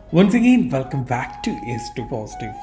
once again welcome back to S two positive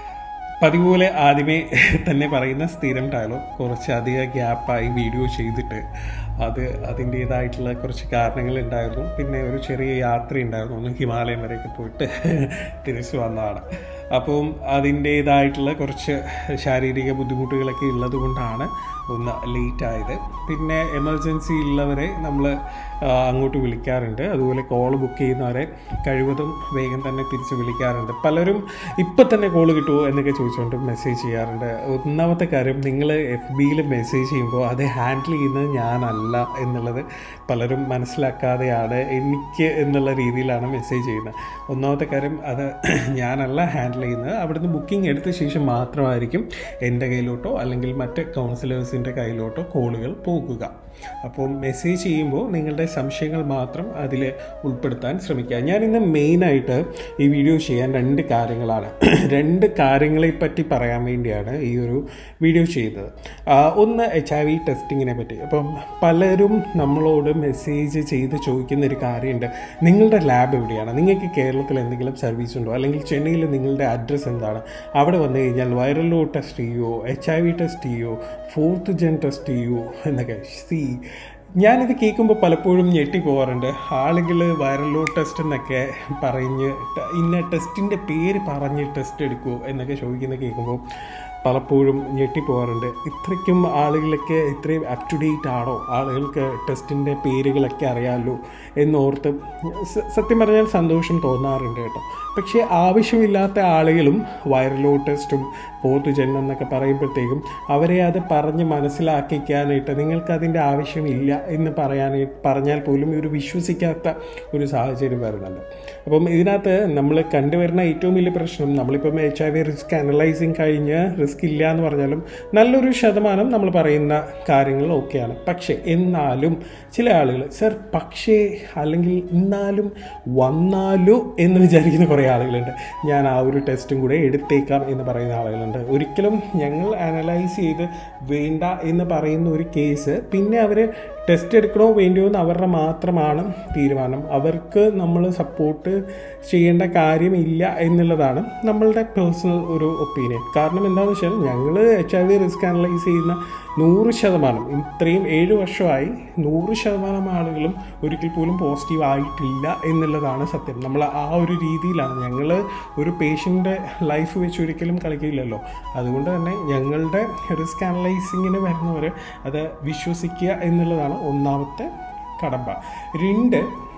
പതിപോലെ ആദ്യമേ തന്നെ പറയുന്ന സ്ഥിരം ഡയലോഗ് കുറച്ച് അധികം ഗ്യാപ്പായി വീഡിയോ ചെയ്തിട്ട് അത് അതിൻ്റേതായിട്ടുള്ള കുറച്ച് കാരണങ്ങളുണ്ടായിരുന്നു പിന്നെ ഒരു ചെറിയ യാത്ര ഉണ്ടായിരുന്നു ഒന്ന് ഹിമാലയം വരെയൊക്കെ പോയിട്ട് തിരിച്ചു വന്നതാണ് അപ്പം അതിൻ്റേതായിട്ടുള്ള കുറച്ച് ശാരീരിക ബുദ്ധിമുട്ടുകളൊക്കെ ഉള്ളത് കൊണ്ടാണ് ഒന്ന് ലേറ്റ് ആയത് പിന്നെ എമർജൻസി ഉള്ളവരെ നമ്മൾ അങ്ങോട്ട് വിളിക്കാറുണ്ട് അതുപോലെ കോൾ ബുക്ക് ചെയ്യുന്നവരെ കഴിവതും വേഗം തന്നെ തിരിച്ച് വിളിക്കാറുണ്ട് പലരും ഇപ്പം തന്നെ കോൾ കിട്ടുമോ എന്നൊക്കെ ചോദിച്ചുകൊണ്ട് മെസ്സേജ് ചെയ്യാറുണ്ട് ഒന്നാമത്തെ കാര്യം നിങ്ങൾ എഫ് ബിയിൽ മെസ്സേജ് ചെയ്യുമ്പോൾ അത് ഹാൻഡിൽ ചെയ്യുന്നത് ഞാനല്ല എന്നുള്ളത് പലരും മനസ്സിലാക്കാതെയാണ് എനിക്ക് എന്നുള്ള രീതിയിലാണ് മെസ്സേജ് ചെയ്യുന്നത് ഒന്നാമത്തെ കാര്യം അത് ഞാനല്ല ഹാൻഡിൽ ചെയ്യുന്നത് അവിടുന്ന് ബുക്കിംഗ് എടുത്ത ശേഷം മാത്രമായിരിക്കും എൻ്റെ കയ്യിലോട്ടോ അല്ലെങ്കിൽ മറ്റ് കൗൺസിലേഴ്സിൻ്റെ കയ്യിലോട്ടോ കോളുകൾ പോകുക അപ്പോൾ മെസ്സേജ് ചെയ്യുമ്പോൾ നിങ്ങളുടെ സംശയങ്ങൾ മാത്രം അതിൽ ഉൾപ്പെടുത്താൻ ശ്രമിക്കുക ഞാൻ ഇന്ന് മെയിനായിട്ട് ഈ വീഡിയോ ചെയ്യാൻ രണ്ട് കാര്യങ്ങളാണ് രണ്ട് കാര്യങ്ങളെ പറ്റി പറയാൻ വേണ്ടിയാണ് ഈ ഒരു വീഡിയോ ചെയ്യുന്നത് ഒന്ന് എച്ച് ഐ വി ടെസ്റ്റിങ്ങിനെ പറ്റി അപ്പം പലരും നമ്മളോട് മെസ്സേജ് ചെയ്ത് ചോദിക്കുന്ന ഒരു കാര്യമുണ്ട് നിങ്ങളുടെ ലാബ് എവിടെയാണ് നിങ്ങൾക്ക് കേരളത്തിൽ എന്തെങ്കിലും സർവീസ് ഉണ്ടോ അല്ലെങ്കിൽ ചെന്നൈയിൽ നിങ്ങളുടെ അഡ്രസ്സ് എന്താണ് അവിടെ വന്നു കഴിഞ്ഞാൽ വൈറൽ ലോഡ് ടെസ്റ്റ് ചെയ്യുമോ എച്ച് ഐ വി ടെസ്റ്റ് ചെയ്യുമോ ഫോർത്ത് ജെൻ ടെസ്റ്റ് ചെയ്യുമോ എന്നൊക്കെ സി ഞാനിത് കേൾക്കുമ്പോൾ പലപ്പോഴും ഞെട്ടി പോകാറുണ്ട് ആളുകൾ വൈറൽ ലോഡ് ടെസ്റ്റ് എന്നൊക്കെ പറഞ്ഞ് ഇന്ന ടെസ്റ്റിൻ്റെ പേര് പറഞ്ഞ് ടെസ്റ്റ് എടുക്കുമോ എന്നൊക്കെ ചോദിക്കുന്നത് കേൾക്കുമ്പോൾ പലപ്പോഴും ഞെട്ടിപ്പോകാറുണ്ട് ഇത്രയ്ക്കും ആളുകളൊക്കെ ഇത്രയും അപ് ടു ഡേറ്റ് ആണോ ആളുകൾക്ക് ടെസ്റ്റിൻ്റെ പേരുകളൊക്കെ അറിയാമല്ലോ എന്നോർത്ത് സത്യം പറഞ്ഞാൽ സന്തോഷം തോന്നാറുണ്ട് കേട്ടോ പക്ഷേ ആവശ്യമില്ലാത്ത ആളുകളും വൈറലോ ടെസ്റ്റും ഫോർത്ത് ജെൻ എന്നൊക്കെ പറയുമ്പോഴത്തേക്കും അവരെ അത് പറഞ്ഞ് മനസ്സിലാക്കിക്കാനായിട്ട് നിങ്ങൾക്ക് അതിൻ്റെ ആവശ്യമില്ല എന്ന് പറയാനായിട്ട് പറഞ്ഞാൽ പോലും ഇവർ വിശ്വസിക്കാത്ത ഒരു സാഹചര്യം വരുന്നുണ്ട് അപ്പം ഇതിനകത്ത് നമ്മൾ കണ്ടുവരുന്ന ഏറ്റവും വലിയ പ്രശ്നം നമ്മളിപ്പം H I V risk analysing കഴിഞ്ഞ് റിസ്ക് ഇല്ല എന്ന് പറഞ്ഞാലും നല്ലൊരു ശതമാനം നമ്മൾ പറയുന്ന കാര്യങ്ങൾ ഓക്കെയാണ് പക്ഷേ എന്നാലും ചില ആളുകൾ സർ പക്ഷേ അല്ലെങ്കിൽ എന്നാലും വന്നാലോ എന്ന് വിചാരിക്കുന്ന കുറേ ആളുകളുണ്ട് ഞാൻ ആ ഒരു ടെസ്റ്റും കൂടെ എടുത്തേക്കാം എന്ന് പറയുന്ന ആളുകളുണ്ട് ഒരിക്കലും ഞങ്ങൾ അനലൈസ് ചെയ്ത് വേണ്ട എന്ന് പറയുന്ന ഒരു കേസ് പിന്നെ അവർ ടെസ്റ്റ് എടുക്കണോ വേണ്ടിയോ എന്ന് അവരുടെ മാത്രമാണ് തീരുമാനം അവർക്ക് നമ്മൾ സപ്പോർട്ട് ചെയ്യേണ്ട കാര്യമില്ല എന്നുള്ളതാണ് നമ്മളുടെ പേഴ്സണൽ ഒരു ഒപ്പീനിയൻ കാരണം എന്താണെന്ന് വെച്ചാൽ ഞങ്ങൾ H I V risk analyse ചെയ്യുന്ന നൂറ് ശതമാനം ഇത്രയും ഏഴ് വർഷമായി നൂറ് ശതമാനം ആളുകളും ഒരിക്കൽ പോലും പോസിറ്റീവ് ആയിട്ടില്ല എന്നുള്ളതാണ് സത്യം നമ്മൾ ആ ഒരു രീതിയിലാണ് ഞങ്ങൾ ഒരു പേഷ്യൻ്റെ ലൈഫ് വെച്ച് ഒരിക്കലും കളിക്കില്ലല്ലോ അതുകൊണ്ട് തന്നെ ഞങ്ങളുടെ റിസ്ക് അനലൈസിങ്ങിന് വരുന്നവർ അത് വിശ്വസിക്കുക എന്നുള്ളതാണ് ഒന്നാമത്തെ കടമ്പ രണ്ട്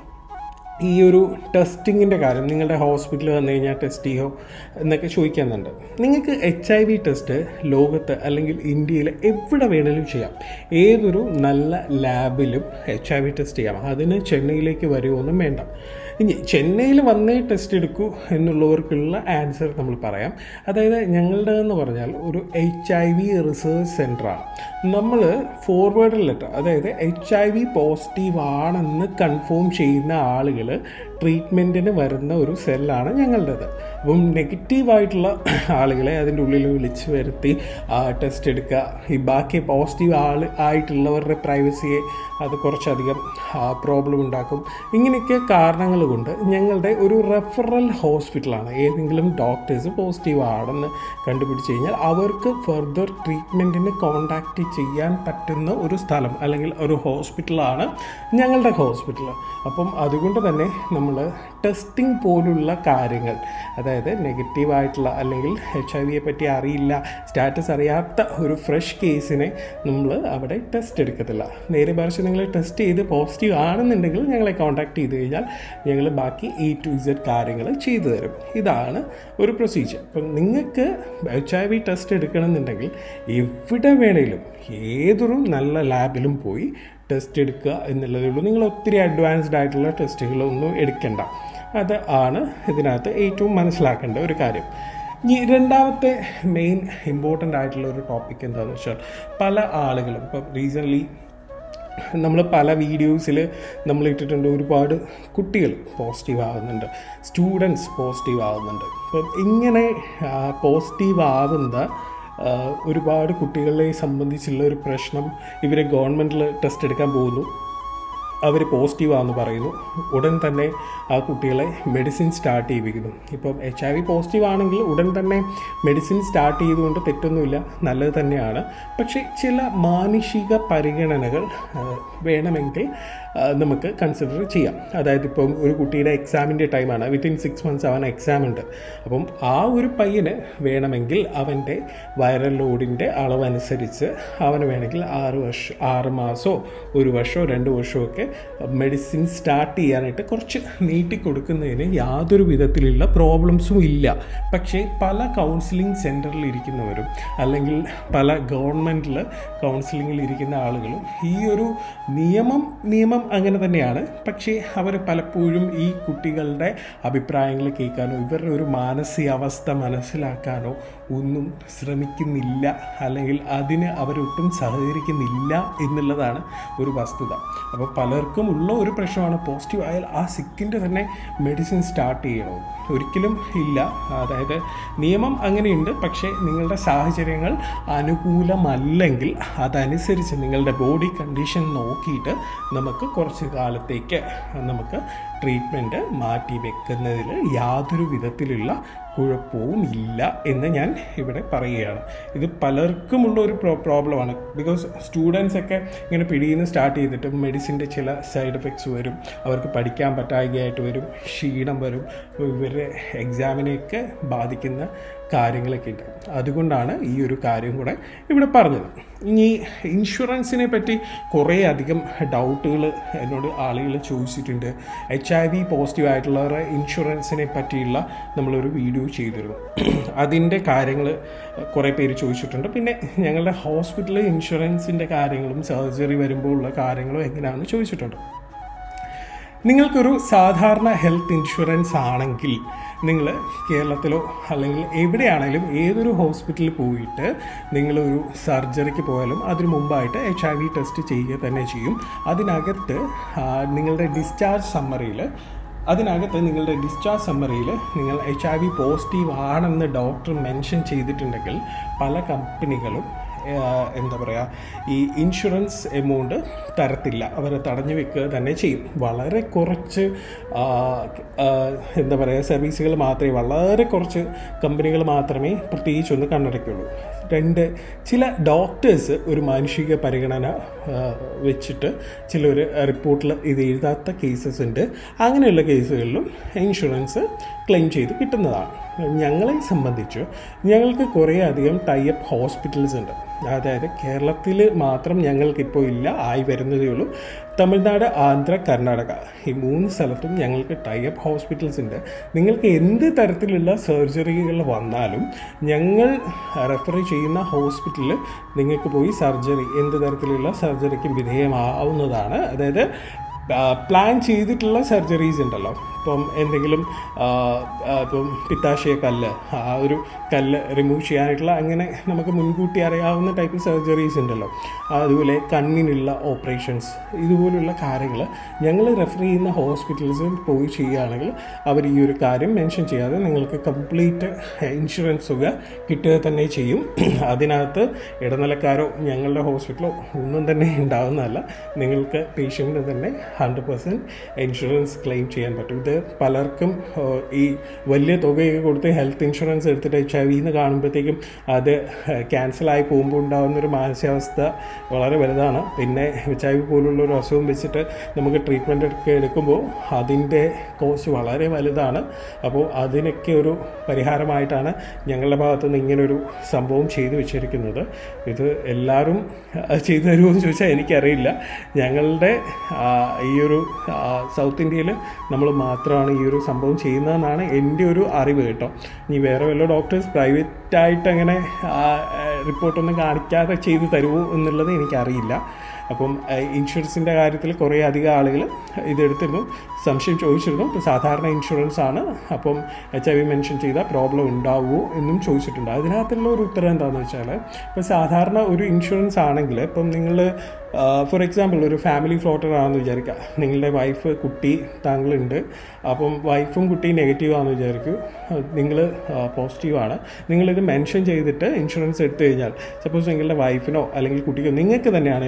ഈ ഒരു ടെസ്റ്റിങ്ങിൻ്റെ കാര്യം നിങ്ങളുടെ ഹോസ്പിറ്റലിൽ വന്നു കഴിഞ്ഞാൽ ടെസ്റ്റ് ചെയ്യോ എന്നൊക്കെ ചോദിക്കുന്നുണ്ട് നിങ്ങൾക്ക് എച്ച് ഐ വി ടെസ്റ്റ് ലോകത്ത് അല്ലെങ്കിൽ ഇന്ത്യയിൽ എവിടെ വേണമെങ്കിലും ചെയ്യാം ഏതൊരു നല്ല ലാബിലും എച്ച് ഐ വി ടെസ്റ്റ് ചെയ്യാം അതിന് ചെന്നൈയിലേക്ക് വരുമോന്നും വേണ്ട ഇനി ചെന്നൈയിൽ വന്നേ ടെസ്റ്റ് എടുക്കൂ എന്നുള്ളവർക്കുള്ള ആൻസർ നമ്മൾ പറയാം അതായത് ഞങ്ങളുടെ എന്ന് പറഞ്ഞാൽ ഒരു എച്ച് ഐ വി റിസർച്ച് സെൻ്ററാണ് നമ്മൾ ഫോർവേഡ് ലെറ്റർ അതായത് എച്ച് ഐ വി പോസിറ്റീവ് ആണെന്ന് കൺഫേം ചെയ്യുന്ന ആളുകൾ ട്രീറ്റ്മെൻറ്റിന് വരുന്ന ഒരു സെല്ലാണ് ഞങ്ങളുടേത് അപ്പം നെഗറ്റീവായിട്ടുള്ള ആളുകളെ അതിൻ്റെ ഉള്ളിൽ വിളിച്ച് വരുത്തി ടെസ്റ്റ് എടുക്കുക ഈ ബാക്കി പോസിറ്റീവ് ആൾ ആയിട്ടുള്ളവരുടെ പ്രൈവസിയെ അത് കുറച്ചധികം പ്രോബ്ലം ഉണ്ടാക്കും ഇങ്ങനെയൊക്കെ കാരണങ്ങൾ കൊണ്ട് ഞങ്ങളുടെ ഒരു റെഫറൽ ഹോസ്പിറ്റലാണ് ഏതെങ്കിലും ഡോക്ടേഴ്സ് പോസിറ്റീവ് ആണെന്ന് കണ്ടുപിടിച്ച് കഴിഞ്ഞാൽ അവർക്ക് ഫർദർ ട്രീറ്റ്മെൻറ്റിന് കോണ്ടാക്റ്റ് ചെയ്യാൻ പറ്റുന്ന ഒരു സ്ഥലം അല്ലെങ്കിൽ ഒരു ഹോസ്പിറ്റലാണ് ഞങ്ങളുടെ ഹോസ്പിറ്റൽ അപ്പം അതുകൊണ്ട് തന്നെ നമ്മൾ ടെസ്റ്റിംഗ് പോലുള്ള കാര്യങ്ങൾ അതായത് നെഗറ്റീവായിട്ടുള്ള അല്ലെങ്കിൽ എച്ച് ഐ വിയെ പറ്റി അറിയില്ല സ്റ്റാറ്റസ് അറിയാത്ത ഒരു ഫ്രഷ് കേസിനെ നമ്മൾ അവിടെ ടെസ്റ്റ് എടുക്കത്തില്ല നേരെ മറിച്ച് നിങ്ങൾ ടെസ്റ്റ് ചെയ്ത് പോസിറ്റീവ് ആണെന്നുണ്ടെങ്കിൽ ഞങ്ങളെ കോൺടാക്ട് ചെയ്ത് കഴിഞ്ഞാൽ ഞങ്ങൾ ബാക്കി എ ടു ഇസഡ് കാര്യങ്ങൾ ചെയ്തു തരും ഇതാണ് ഒരു പ്രൊസീജിയർ അപ്പം നിങ്ങൾക്ക് എച്ച് ഐ വി ടെസ്റ്റ് എടുക്കണമെന്നുണ്ടെങ്കിൽ എവിടെ വേണേലും ഏതൊരു നല്ല ലാബിലും പോയി ടെസ്റ്റ് എടുക്കുക എന്നുള്ളതേ ഉള്ളൂ നിങ്ങൾ ഒത്തിരി അഡ്വാൻസ്ഡ് ആയിട്ടുള്ള ടെസ്റ്റുകളൊന്നും എടുക്കണ്ട അത് ആണ് ഇതിനകത്ത് ഏറ്റവും മനസ്സിലാക്കേണ്ട ഒരു കാര്യം ഇനി രണ്ടാമത്തെ മെയിൻ ഇമ്പോർട്ടൻ്റ് ആയിട്ടുള്ള ഒരു ടോപ്പിക് എന്താണെന്ന് വെച്ചാൽ പല ആളുകളും ഇപ്പം റീസെൻ്റ്ലി നമ്മൾ പല വീഡിയോസിൽ നമ്മൾ ഇട്ടിട്ടുണ്ട് ഒരുപാട് കുട്ടികൾ പോസിറ്റീവ് ആകുന്നുണ്ട് സ്റ്റുഡൻസ് പോസിറ്റീവ് ആകുന്നുണ്ട് അപ്പം ഇങ്ങനെ പോസിറ്റീവ് ആവുന്ന ഒരുപാട് കുട്ടികളെ സംബന്ധിച്ചുള്ള ഒരു പ്രശ്നം ഇവരെ ഗവൺമെൻറ്റിൽ ടെസ്റ്റ് എടുക്കാൻ പോകുന്നു അവർ പോസിറ്റീവാണെന്ന് പറയുന്നു ഉടൻ തന്നെ ആ കുട്ടികളെ മെഡിസിൻ സ്റ്റാർട്ട് ചെയ്യിപ്പിക്കുന്നു ഇപ്പം എച്ച് ഐ വി പോസിറ്റീവ് ആണെങ്കിൽ ഉടൻ തന്നെ മെഡിസിൻ സ്റ്റാർട്ട് ചെയ്തുകൊണ്ട് തെറ്റൊന്നുമില്ല നല്ലത് തന്നെയാണ് പക്ഷേ ചില മാനുഷിക പരിഗണനകൾ ആ, വേണമെങ്കിൽ ആ, നമുക്ക് കൺസിഡർ ചെയ്യാം അതായത് ഇപ്പം ഒരു കുട്ടിയുടെ എക്സാമിൻ്റെ ടൈമാണ് വിത്തിൻ സിക്സ് മന്ത്സ് അവൻ എക്സാം ഉണ്ട് അപ്പം ആ ഒരു പയ്യന് വേണമെങ്കിൽ അവൻ്റെ വൈറൽ ലോഡിൻ്റെ അളവനുസരിച്ച് അവന് വേണമെങ്കിൽ ആറ് വർഷം ആറ് മാസമോ ഒരു വർഷമോ രണ്ട് വർഷമോ ഒക്കെ മെഡിസിൻ സ്റ്റാർട്ട് ചെയ്യാനായിട്ട് കുറച്ച് നീട്ടി കൊടുക്കുന്നതിന് യാതൊരു വിധത്തിലുള്ള പ്രോബ്ലംസും ഇല്ല പക്ഷേ പല കൗൺസിലിംഗ് സെൻറ്ററിൽ ഇരിക്കുന്നവരും അല്ലെങ്കിൽ പല ഗവൺമെൻറ്റിൽ കൗൺസിലിങ്ങിൽ ഇരിക്കുന്ന ആളുകളും ഈ ഒരു നിയമം നിയമം അങ്ങനെ തന്നെയാണ് പക്ഷേ അവർ പലപ്പോഴും ഈ കുട്ടികളുടെ അഭിപ്രായങ്ങൾ കേൾക്കാനോ ഇവരുടെ ഒരു മാനസികാവസ്ഥ മനസ്സിലാക്കാനോ ഒന്നും ശ്രമിക്കുന്നില്ല അല്ലെങ്കിൽ അതിന് അവരൊട്ടും സഹകരിക്കുന്നില്ല എന്നുള്ളതാണ് ഒരു വസ്തുത അപ്പോൾ പലർക്കും ഉള്ള ഒരു പ്രശ്നമാണ് പോസിറ്റീവ് ആയാൽ ആ സിക്കിൻ്റെ തന്നെ മെഡിസിൻ സ്റ്റാർട്ട് ചെയ്യണോ ഒരിക്കലും ഇല്ല അതായത് നിയമം അങ്ങനെയുണ്ട് പക്ഷേ നിങ്ങളുടെ സാഹചര്യങ്ങൾ അനുകൂലമല്ലെങ്കിൽ അതനുസരിച്ച് നിങ്ങളുടെ ബോഡി കണ്ടീഷൻ നോക്കിയിട്ട് നമുക്ക് കുറച്ച് കാലത്തേക്ക് നമുക്ക് ട്രീറ്റ്മെൻറ്റ് മാറ്റി വെക്കുന്നതിൽ യാതൊരു വിധത്തിലുള്ള കുഴപ്പവും ഇല്ല എന്ന് ഞാൻ ഇവിടെ പറയുകയാണ് ഇത് പലർക്കുമുള്ള ഒരു പ്രോ പ്രോബ്ലമാണ് ബിക്കോസ് സ്റ്റുഡൻസ് ഒക്കെ ഇങ്ങനെ പിടിയുന്ന സ്റ്റാർട്ട് ചെയ്തിട്ട് മെഡിസിൻ്റെ ചില സൈഡ് എഫക്ട്സ് വരും അവർക്ക് പഠിക്കാൻ പറ്റായികയായിട്ട് വരും ക്ഷീണം വരും ഇവരുടെ എക്സാമിനെയൊക്കെ ബാധിക്കുന്ന കാര്യങ്ങളൊക്കെ ഉണ്ട് അതുകൊണ്ടാണ് ഈ ഒരു കാര്യം കൂടെ ഇവിടെ പറഞ്ഞത് ഇനി ഇൻഷുറൻസിനെ പറ്റി കുറേ അധികം ഡൗട്ടുകൾ എന്നോട് ആളുകൾ ചോദിച്ചിട്ടുണ്ട് എച്ച് ഐ വി പോസിറ്റീവ് ആയിട്ടുള്ളവരുടെ ഇൻഷുറൻസിനെ പറ്റിയുള്ള നമ്മളൊരു വീഡിയോ ചെയ്തിരുന്നു അതിൻ്റെ കാര്യങ്ങൾ കുറേ പേര് ചോദിച്ചിട്ടുണ്ട് പിന്നെ ഞങ്ങളുടെ ഹോസ്പിറ്റലിൽ ഇൻഷുറൻസിൻ്റെ കാര്യങ്ങളും സർജറി വരുമ്പോൾ ഉള്ള കാര്യങ്ങളും എങ്ങനെയാണെന്ന് ചോദിച്ചിട്ടുണ്ട് നിങ്ങൾക്കൊരു സാധാരണ ഹെൽത്ത് ഇൻഷുറൻസ് ആണെങ്കിൽ നിങ്ങൾ കേരളത്തിലോ അല്ലെങ്കിൽ എവിടെയാണെങ്കിലും ഏതൊരു ഹോസ്പിറ്റലിൽ പോയിട്ട് നിങ്ങളൊരു സർജറിക്ക് പോയാലും അതിന് മുമ്പായിട്ട് എച്ച് ഐ വി ടെസ്റ്റ് ചെയ്യുക തന്നെ ചെയ്യും അതിനകത്ത് ആ, നിങ്ങളുടെ ഡിസ്ചാർജ് സമ്മറിയിൽ അതിനകത്ത് നിങ്ങളുടെ ഡിസ്ചാർജ് സമ്മറിയിൽ നിങ്ങൾ എച്ച് ഐ വി പോസിറ്റീവ് ആണെന്ന് ഡോക്ടർ മെൻഷൻ ചെയ്തിട്ടുണ്ടെങ്കിൽ പല കമ്പനികളും ഏഹ്, എന്താ പറയുക ഈ ഇൻഷുറൻസ് എമൗണ്ട് തരത്തില്ല അവരെ തടഞ്ഞു വെക്കുക തന്നെ ചെയ്യും വളരെ കുറച്ച് ആ, ആ, എന്താ പറയുക സർവീസുകൾ മാത്രമേ വളരെ കുറച്ച് കമ്പനികൾ മാത്രമേ പ്രത്യേകിച്ച് ഒന്ന് കണ്ണടയ്ക്കുള്ളൂ രണ്ട് ചില ഡോക്ടേഴ്സ് ഒരു മാനുഷിക പരിഗണന ആ, വെച്ചിട്ട് ചിലർ റിപ്പോർട്ടിൽ ഇത് എഴുതാത്ത കേസസ് ഉണ്ട് അങ്ങനെയുള്ള കേസുകളിലും ഇൻഷുറൻസ് ക്ലെയിം ചെയ്ത് കിട്ടുന്നതാണ് ഞങ്ങളെ സംബന്ധിച്ച് ഞങ്ങൾക്ക് കുറേ അധികം ടൈപ്പ് ഹോസ്പിറ്റൽസ് ഉണ്ട് അതായത് കേരളത്തിൽ മാത്രം ഞങ്ങൾക്കിപ്പോൾ ഇല്ല ആയി വരുന്നതേ ഉള്ളൂ തമിഴ്നാട് ആന്ധ്ര കർണാടക ഈ മൂന്ന് സ്ഥലത്തും ഞങ്ങൾക്ക് ടൈപ്പ് ഹോസ്പിറ്റൽസ് ഉണ്ട് നിങ്ങൾക്ക് എന്ത് തരത്തിലുള്ള സർജറികൾ വന്നാലും ഞങ്ങൾ റെഫർ ചെയ്യുന്ന ഹോസ്പിറ്റലിൽ നിങ്ങൾക്ക് പോയി സർജറി എന്ത് തരത്തിലുള്ള സർജറിക്കും വിധേയമാവുന്നതാണ് അതായത് പ്ലാൻ ചെയ്തിട്ടുള്ള സർജറീസ് ഉണ്ടല്ലോ ഇപ്പം എന്തെങ്കിലും ആ, ആ, ഇപ്പം പിത്താശയ കല്ല് ആ ഒരു കല്ല് റിമൂവ് ചെയ്യാനായിട്ടുള്ള അങ്ങനെ നമുക്ക് മുൻകൂട്ടി അറിയാവുന്ന ടൈപ്പ് സർജറീസ് ഉണ്ടല്ലോ അതുപോലെ കണ്ണിനുള്ള ഓപ്പറേഷൻസ് ഇതുപോലുള്ള കാര്യങ്ങൾ ഞങ്ങൾ റെഫർ ചെയ്യുന്ന ഹോസ്പിറ്റൽസിൽ പോയി ചെയ്യുകയാണെങ്കിൽ അവർ ഈ ഒരു കാര്യം മെൻഷൻ ചെയ്യാതെ നിങ്ങൾക്ക് കംപ്ലീറ്റ് ഇൻഷുറൻസ് തുക കിട്ടുക തന്നെ ചെയ്യും അതിനകത്ത് ഇടനിലക്കാരോ ഞങ്ങളുടെ ഹോസ്പിറ്റലോ ഒന്നും തന്നെ ഉണ്ടാകുന്നതല്ല നിങ്ങൾക്ക് പേഷ്യൻറ്റിന് തന്നെ ഹൺഡ്രഡ് പെർസെൻറ്റ് ഇൻഷുറൻസ് ക്ലെയിം ചെയ്യാൻ പറ്റും ഇത് പലർക്കും ഏഹ്, ഈ വലിയ തുകയൊക്കെ കൊടുത്ത് ഹെൽത്ത് ഇൻഷുറൻസ് എടുത്തിട്ട് എച്ച് ഐ വി എന്ന് കാണുമ്പോഴത്തേക്കും അത് ക്യാൻസലായി പോകുമ്പോൾ ഉണ്ടാകുന്ന ഒരു മാനസികാവസ്ഥ വളരെ വലുതാണ് പിന്നെ എച്ച് ഐ വി പോലുള്ള ഒരു അസുഖം വെച്ചിട്ട് നമുക്ക് ട്രീറ്റ്മെൻറ്റ് ഒക്കെ എടുക്കുമ്പോൾ അതിൻ്റെ കോസ്റ്റ് വളരെ വലുതാണ് അപ്പോൾ അതിനൊക്കെ ഒരു പരിഹാരമായിട്ടാണ് ഞങ്ങളുടെ ഭാഗത്തു നിന്ന് ഇങ്ങനൊരു സംഭവം ചെയ്തു വെച്ചിരിക്കുന്നത് ഇത് എല്ലാവരും ആ, ചെയ്തു തരുമോ എന്ന് ചോദിച്ചാൽ എനിക്കറിയില്ല ഞങ്ങളുടെ ആ, ഈ ഒരു ആ, സൗത്ത് ഇന്ത്യയിൽ നമ്മൾ മാത്രമാണ് ഈ ഒരു സംഭവം ചെയ്യുന്നതെന്നാണ് എൻ്റെ ഒരു അറിവ് കേട്ടോ ഇനി വേറെ വല്ല ഡോക്ടേഴ്സ് പ്രൈവറ്റായിട്ട് അങ്ങനെ റിപ്പോർട്ടൊന്നും കാണിക്കാതെ ചെയ്തു തരുമോ എന്നുള്ളത് എനിക്കറിയില്ല അപ്പം ഇൻഷുറൻസിൻ്റെ കാര്യത്തിൽ കുറേ അധികം ആളുകൾ ഇതെടുത്തിരുന്നു സംശയം ചോദിച്ചിരുന്നു ഇപ്പോൾ സാധാരണ ഇൻഷുറൻസ് ആണ് അപ്പം എച്ച് ഐ വി മെൻഷൻ ചെയ്ത പ്രോബ്ലം ഉണ്ടാവുമോ എന്നും ചോദിച്ചിട്ടുണ്ട് അതിനകത്തുള്ള ഒരു ഉത്തരം എന്താണെന്ന് വെച്ചാൽ ഇപ്പോൾ സാധാരണ ഒരു ഇൻഷുറൻസ് ആണെങ്കിൽ ഇപ്പം നിങ്ങൾ ഫോർ എക്സാമ്പിൾ ഒരു ഫാമിലി ഫ്ലോട്ടർ ആണെന്ന് വിചാരിക്കുക നിങ്ങളുടെ വൈഫ് കുട്ടി താങ്കളുണ്ട് അപ്പം വൈഫും കുട്ടിയും നെഗറ്റീവ് ആണെന്ന് വിചാരിക്കൂ നിങ്ങൾ പോസിറ്റീവാണ് നിങ്ങളിത് മെൻഷൻ ചെയ്തിട്ട് ഇൻഷുറൻസ് എടുത്തു കഴിഞ്ഞാൽ സപ്പോസ് നിങ്ങളുടെ വൈഫിനോ അല്ലെങ്കിൽ കുട്ടിക്കോ നിങ്ങൾക്ക് തന്നെയാണെങ്കിലും ഒരു പനി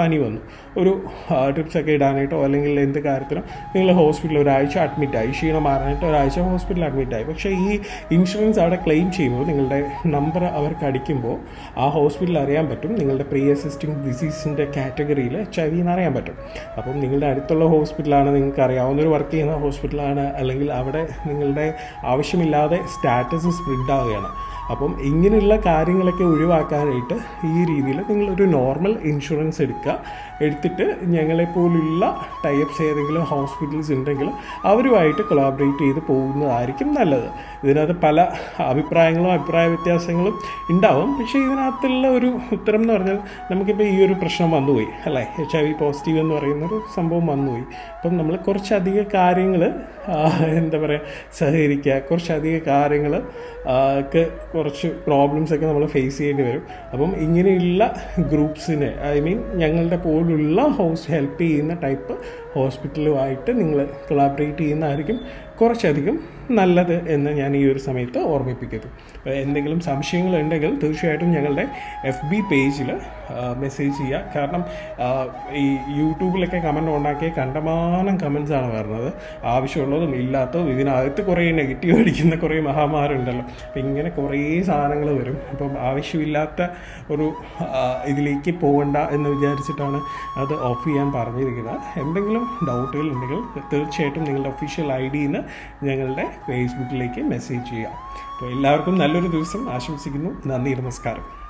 പനി വന്നു ഒരു ട്രിപ്സ് ഒക്കെ ഇടാനായിട്ടോ അല്ലെങ്കിൽ എന്ത് കാര്യത്തിനോ നിങ്ങൾ ഹോസ്പിറ്റലിൽ ഒരാഴ്ച അഡ്മിറ്റായി ക്ഷീണം മാറാനായിട്ട് ഒരാഴ്ച ഹോസ്പിറ്റലിൽ അഡ്മിറ്റായി പക്ഷേ ഈ ഇൻഷുറൻസ് അവിടെ ക്ലെയിം ചെയ്യുമ്പോൾ നിങ്ങളുടെ നമ്പർ അവർക്ക് അടിക്കുമ്പോൾ ആ ഹോസ്പിറ്റലിൽ അറിയാൻ പറ്റും നിങ്ങളുടെ പ്രീ അസിസ്റ്റിംഗ് ഡിസീസിൻ്റെ കാറ്റഗറിയിൽ എച്ച് ഐ വി എന്ന് അറിയാൻ പറ്റും അപ്പം നിങ്ങളുടെ അടുത്തുള്ള ഹോസ്പിറ്റലാണ് നിങ്ങൾക്ക് അറിയാവുന്ന ഒരു വർക്ക് ചെയ്യുന്ന ഹോസ്പിറ്റലാണ് അല്ലെങ്കിൽ അവിടെ നിങ്ങളുടെ ആവശ്യമില്ലാതെ സ്റ്റാറ്റസ് സ്പ്രിഡ് ആവുകയാണ് അപ്പം ഇങ്ങനെയുള്ള കാര്യങ്ങളൊക്കെ ഒഴിവാക്കാനായിട്ട് ഈ രീതിയിൽ നിങ്ങളൊരു നോർമൽ ഇൻഷുറൻസ് എടുക്കുക എടുത്തിട്ട് ഞങ്ങളെപ്പോലുള്ള ടൈപ്സ് ഏതെങ്കിലും ഹോസ്പിറ്റൽസ് ഉണ്ടെങ്കിൽ അവരുമായിട്ട് കൊളാബറേറ്റ് ചെയ്ത് പോകുന്നതായിരിക്കും നല്ലത് ഇതിനകത്ത് പല അഭിപ്രായങ്ങളും അഭിപ്രായ വ്യത്യാസങ്ങളും ഉണ്ടാവും പക്ഷേ ഇതിനകത്തുള്ള ഒരു ഉത്തരം എന്ന് പറഞ്ഞാൽ നമുക്കിപ്പോൾ ഈ ഒരു പ്രശ്നം വന്നുപോയി അല്ലേ എച്ച് ഐ വി പോസിറ്റീവ് എന്ന് പറയുന്നൊരു സംഭവം വന്നുപോയി അപ്പം നമ്മൾ കുറച്ചധികം കാര്യങ്ങൾ എന്താ പറയുക സഹകരിക്കുക കുറച്ചധികം കാര്യങ്ങൾ ഒക്കെ കുറച്ച് പ്രോബ്ലംസ് ഒക്കെ നമ്മൾ ഫേസ് ചെയ്യേണ്ടി വരും അപ്പം ഇങ്ങനെയുള്ള ഗ്രൂപ്പ്സിനെ ഐ മീൻ ഞങ്ങളുടെ പോലുള്ള ഹോസ് ഹെൽപ്പ് ചെയ്യുന്ന ടൈപ്പ് ഹോസ്പിറ്റലുമായിട്ട് നിങ്ങൾ കൊളാബറേറ്റ് ചെയ്യുന്നതായിരിക്കും കുറച്ചധികം നല്ലത് എന്ന് ഞാൻ ഈ ഒരു സമയത്ത് ഓർമ്മിപ്പിക്കുന്നു അപ്പോൾ എന്തെങ്കിലും സംശയങ്ങളുണ്ടെങ്കിൽ തീർച്ചയായിട്ടും ഞങ്ങളുടെ എഫ് ബി പേജിൽ മെസ്സേജ് ചെയ്യുക കാരണം ഈ യൂട്യൂബിലൊക്കെ കമൻറ്റ് ഉണ്ടാക്കിയ കണ്ടമാനം കമൻസ് ആണ് വരുന്നത് ആവശ്യമുള്ളതും ഇല്ലാത്തതും ഇതിനകത്ത് കുറേ നെഗറ്റീവ് അടിക്കുന്ന കുറേ മഹാമാരുണ്ടല്ലോ അപ്പം ഇങ്ങനെ കുറേ സാധനങ്ങൾ വരും അപ്പം ആവശ്യമില്ലാത്ത ഒരു ഇതിലേക്ക് പോകണ്ട എന്ന് വിചാരിച്ചിട്ടാണ് അത് ഓഫ് ചെയ്യാൻ പറഞ്ഞിരിക്കുന്നത് എന്തെങ്കിലും ഡൗട്ടുകൾ ഉണ്ടെങ്കിൽ തീർച്ചയായിട്ടും നിങ്ങളുടെ ഒഫീഷ്യൽ ഐ ഡിന്ന് ഞങ്ങളുടെ ഫേസ്ബുക്കിലേക്ക് മെസ്സേജ് ചെയ്യാം അപ്പോൾ എല്ലാവർക്കും നല്ലൊരു ദിവസം ആശംസിക്കുന്നു നന്ദി നമസ്കാരം